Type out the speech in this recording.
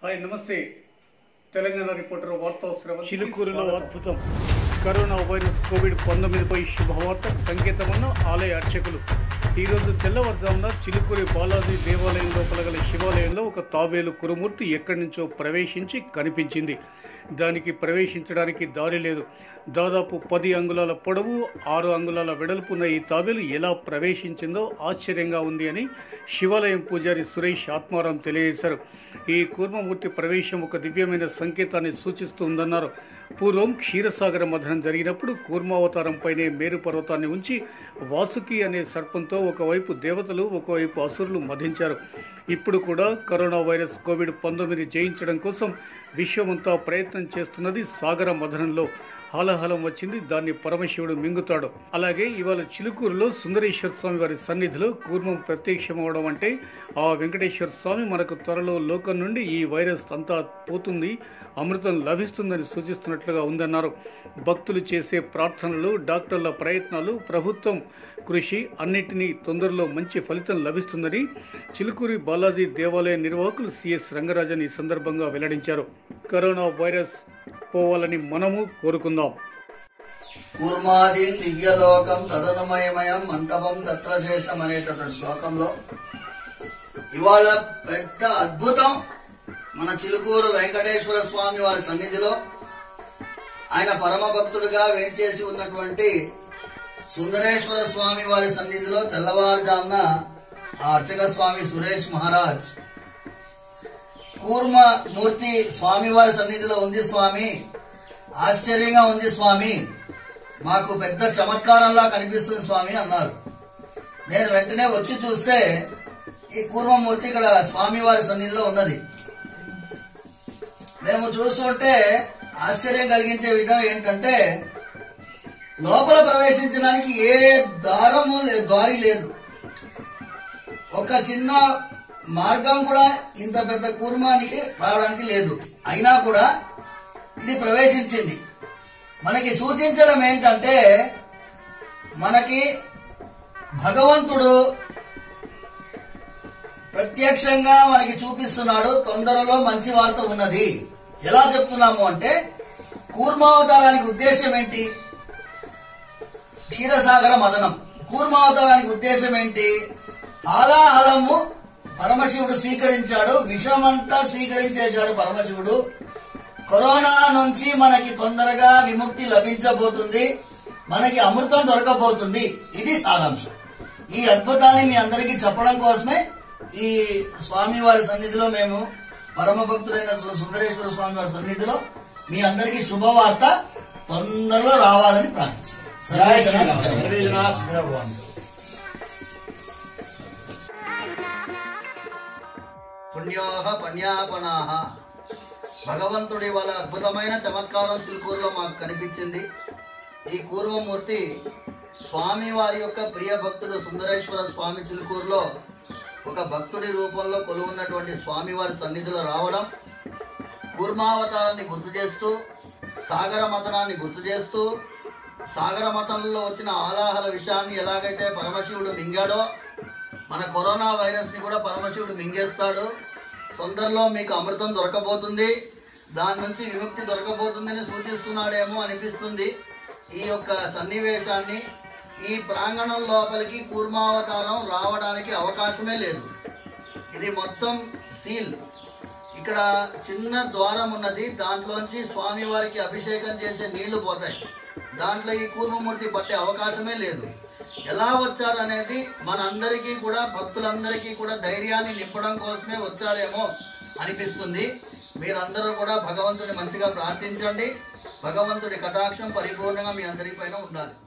hi నమస్తే Telangana reporter వార్తా శ్రవణ్ చిలుకూరులో అద్భుతం కరోనా వైరస్ కోవిడ్ పంతొమ్మిదిపై శుభవార్త సంకేతమన్న ఆలయ అర్చకులు ఈరోజు తెల్లవారుజామున చిలుకూరి బాలాజీ దేవాలయం లోపల గల శివాలయంలో ఒక తాబేలు కురుమూర్తి ఎక్కడి నుంచో ప్రవేశించి కనిపించింది దానికి ప్రవేశించడానికి దారి లేదు దాదాపు పది అంగుళాల పొడవు ఆరు అంగుళాల వెడల్పున్న ఈ తాబేలు ఎలా ప్రవేశించిందో ఆశ్చర్యంగా ఉంది అని శివాలయం పూజారి సురేష్ ఆత్మారాం తెలియజేశారు ఈ కూర్మమూర్తి ప్రవేశం ఒక దివ్యమైన సంకేతాన్ని సూచిస్తుందన్నారు పూర్వం క్షీరసాగర మథనం జరిగినప్పుడు కూర్మావతారంపైనే మేరు పర్వతాన్ని ఉంచి వాసుకి అనే సర్పంతో ఒకవైపు దేవతలు ఒకవైపు అసురులు మధించారు ఇప్పుడు కూడా కరోనా వైరస్ కోవిడ్ పంతొమ్మిది జయించడం కోసం విశ్వమంతా ప్రయత్నం చేస్తున్నది సాగర మథనంలో హాలహలం వచ్చింది దాన్ని పరమశివుడు మింగుతాడు అలాగే ఇవాళ చిలుకూరులో సుందరేశ్వర స్వామి వారి సన్నిధిలో కూర్మం ప్రత్యక్షమవడం అంటే ఆ వెంకటేశ్వర స్వామి మనకు త్వరలో లోకం నుండి ఈ వైరస్ అంతా పోతుంది అమృతం లభిస్తుందని సూచిస్తున్నట్లుగా ఉందన్నారు భక్తులు చేసే ప్రార్థనలు డాక్టర్ల ప్రయత్నాలు ప్రభుత్వం కృషి అన్నిటినీ తొందరలో మంచి ఫలితం లభిస్తుందని చిలుకూరి బాలాజీ దేవాలయ నిర్వాహకులు సిఎస్ రంగరాజన్ ఈ సందర్భంగా వెల్లడించారు కరోనా వైరస్ పోవాలని మనము కోరుకుందాం కూర్మాదీన్ దివ్యలోకం తదనుమయమయం మంటపం తత్రశేషం అనేటటువంటి శ్లోకంలో ఇవాళ పెద్ద అద్భుతం మన చిలుకూరు వెంకటేశ్వర స్వామి వారి సన్నిధిలో ఆయన పరమ భక్తుడుగా వేంచేసి ఉన్నటువంటి సుందరేశ్వర స్వామి వారి సన్నిధిలో తెల్లవారుజామున ఆ అర్చక స్వామి సురేష్ మహారాజ్ కూర్మ మూర్తి స్వామి వారి సన్నిధిలో ఉంది స్వామి ఆశ్చర్యంగా ఉంది స్వామి మాకు పెద్ద చమత్కారంలా కనిపిస్తుంది స్వామి అన్నారు నేను వెంటనే వచ్చి చూస్తే ఈ కూర్మమూర్తి ఇక్కడ స్వామి వారి సన్నిధిలో ఉన్నది మేము చూస్తుంటే ఆశ్చర్యం కలిగించే విధం ఏంటంటే లోపల ప్రవేశించడానికి ఏ దారము లే- దారి లేదు ఒక చిన్న మార్గం కూడా ఇంత పెద్ద కూర్మానికి రావడానికి లేదు అయినా కూడా ఇది ప్రవేశించింది మనకి సూచించడం ఏంటంటే మనకి భగవంతుడు ప్రత్యక్షంగా మనకి చూపిస్తున్నాడు తొందరలో మంచి వార్త ఉన్నది ఎలా చెప్తున్నాము అంటే కూర్మావతారానికి ఉద్దేశం ఏంటి క్షీరసాగర మదనం కూర్మావతారానికి ఉద్దేశం ఏంటి ఆలాహలము పరమశివుడు స్వీకరించాడు విషమంతా స్వీకరించేశాడు పరమశివుడు కరోనా నుంచి మనకి తొందరగా విముక్తి లభించబోతుంది మనకి అమృతం దొరకబోతుంది ఇది సారాంశం ఈ అద్భుతాన్ని మీ అందరికీ చెప్పడం కోసమే ఈ స్వామి వారి సన్నిధిలో మేము పరమ భక్తుడైన సు- సుందరేశ్వర స్వామి వారి సన్నిధిలో మీ అందరికీ శుభవార్త తొందరలో రావాలని ప్రార్థిస్తున్నాం పుణ్యోహ పణ్యాపనాహ భగవంతుడి వాళ్ళ అద్భుతమైన చమత్కారం చిలుకూరులో మాకు కనిపించింది ఈ కూర్మమూర్తి స్వామి వారి యొక్క ప్రియ భక్తుడు సుందరేశ్వర స్వామి చిలుకూరులో ఒక భక్తుడి రూపంలో కొలువున్నటువంటి స్వామి వారి సన్నిధిలో రావడం కూర్మావతారాన్ని గుర్తు చేస్తూ సాగర మతనాన్ని గుర్తు చేస్తూ సాగర మతంలో వచ్చిన ఆలాహల విషయాన్ని ఎలాగైతే పరమశివుడు మింగాడో మన కరోనా వైరస్ని కూడా పరమశివుడు మింగేస్తాడు తొందరలో మీకు అమృతం దొరకబోతుంది దాని నుంచి విముక్తి దొరకబోతుందని సూచిస్తున్నాడేమో అనిపిస్తుంది ఈ యొక్క సన్నివేశాన్ని ఈ ప్రాంగణం లోపలికి కూర్మావతారం రావడానికి అవకాశమే లేదు ఇది మొత్తం సీల్ ఇక్కడ చిన్న ద్వారం ఉన్నది దాంట్లోంచి స్వామివారికి అభిషేకం చేసే నీళ్లు పోతాయి దాంట్లో ఈ కూర్మమూర్తి పట్టే అవకాశమే లేదు ఎలా వచ్చారు అనేది మనందరికీ కూడా భక్తులందరికీ కూడా ధైర్యాన్ని నింపడం కోసమే వచ్చారేమో అనిపిస్తుంది మీరందరూ కూడా భగవంతుని మంచిగా ప్రార్థించండి భగవంతుడి కటాక్షం పరిపూర్ణంగా మీ అందరిపైన ఉండాలి